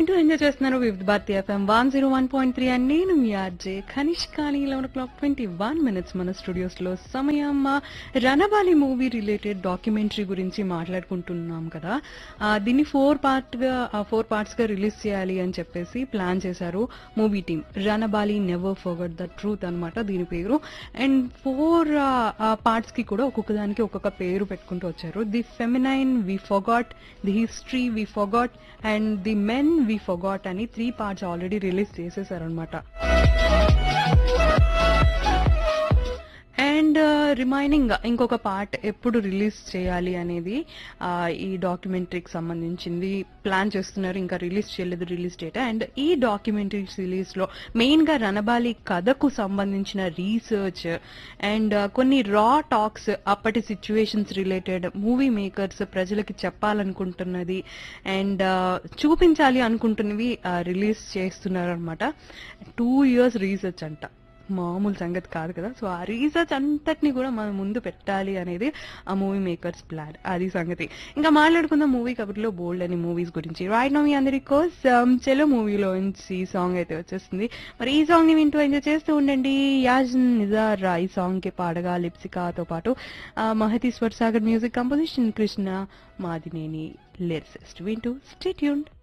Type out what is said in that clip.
వింటూ ఎంజాయ్ చేస్తున్నారు Vividh Bharati FM one zero one point three and నేను మీ ఆర్జే ఖనిష్ కానీ eleven o'clock twenty one minutes మన స్టూడియోస్ లో సమయం ఆ, రణబాలి మూవీ రిలేటెడ్ డాక్యుమెంటరీ గురించి మాట్లాడుకుంటున్నాం కదా ఆ, దీన్ని ఫోర్ పార్ట్ గా ఫోర్ పార్ట్స్ గా రిలీజ్ చేయాలి అని చెప్పేసి ప్లాన్ చేశారు movie team Ranabali never forget the truth అన్నమాట దీని పేరు అండ్ ఫోర్ పార్ట్స్ కి కూడా ఒక్కొక్క దానికి ఒక్కొక్క పేరు పెట్టుకుంటూ వచ్చారు the feminine V Phogat the history V Phogat and the men V Phogat అని త్రీ పార్ట్స్ ఆల్రెడీ రిలీజ్ చేసేసారనమాట అండ్ రిమైనింగ్ ఇంకొక పార్ట్ ఎప్పుడు రిలీజ్ చేయాలి అనేది ఆ, ఈ డాక్యుమెంటరీకి సంబంధించింది ప్లాన్ చేస్తున్నారు ఇంకా రిలీజ్ చేయలేదు రిలీజ్ డేట్ అండ్ ఈ డాక్యుమెంటరీ సిరీస్ లో మెయిన్ గా రణబాలి కథకు సంబంధించిన రీసెర్చ్ అండ్ కొన్ని రా టాక్స్ అప్పటి సిచ్యువేషన్స్ రిలేటెడ్ మూవీ మేకర్స్ ప్రజలకి చెప్పాలనుకుంటున్నది అండ్ చూపించాలి అనుకుంటున్నవి రిలీజ్ చేస్తున్నారు అనమాట టూ ఇయర్స్ రీసెర్చ్ అంట మామూలు సంగతి కాదు కదా సో ఆ రీసెర్చ్ అంతటిని కూడా మనం ముందు పెట్టాలి అనేది ఆ మూవీ మేకర్స్ ప్లాన్ అది సంగతి ఇంకా మాట్లాడుకుందాం మూవీ కబుర్లో బోల్డ్ అని మూవీస్ గురించి రైట్ నో మీ అందరి కోసం చెలో మూవీలో నుంచి సాంగ్ అయితే వచ్చేస్తుంది మరి ఈ సాంగ్ ని వింటూ ఎంజాయ్ చేస్తూ ఉండండి యాజ్ నిజార్ ఈ సాంగ్ కి పాడగా లిప్సికాతో పాటు ఆ, Mahathiswar Sagar music composition Krishna Madineni lyricist వింటూ స్టేట్యూన్